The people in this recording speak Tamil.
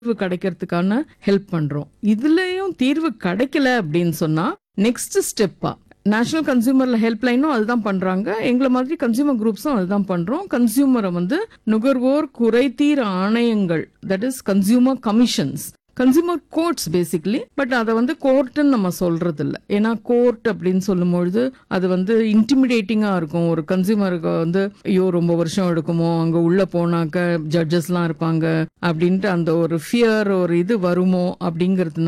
தீர்வு கிடைக்கிறதுக்கான ஹெல்ப் பண்றோம் இதுலயும் தீர்வு கிடைக்கல அப்படின்னு சொன்னா நெக்ஸ்ட் ஸ்டெப்பா நேஷனல் கன்சியூமர்ல ஹெல்ப் லைனும் அதுதான் பண்றாங்க எங்களை மாதிரி கன்சியூமர் குரூப்ஸும் அதுதான் பண்றோம் கன்சியூமரை வந்து நுகர்வோர் குறைதீர் ஆணையங்கள் that is consumer commissions consumer courts basically but அதை வந்து கோர்ட்டுன்னு நம்ம சொல்றது இல்ல ஏன்னா கோர்ட் அப்படின்னு சொல்லும்பொழுது அது வந்து இன்டிமிடேட்டிங்கா இருக்கும் ஒரு கன்சியூமருக்கு வந்து ஐயோ ரொம்ப வருஷம் எடுக்குமோ அங்க உள்ள போனாக்க ஜட்ஜஸ்லாம் இருப்பாங்க அப்படின்ட்டு அந்த ஒரு ஃபியர் ஒரு இது வருமோ அப்படிங்கிறதுனால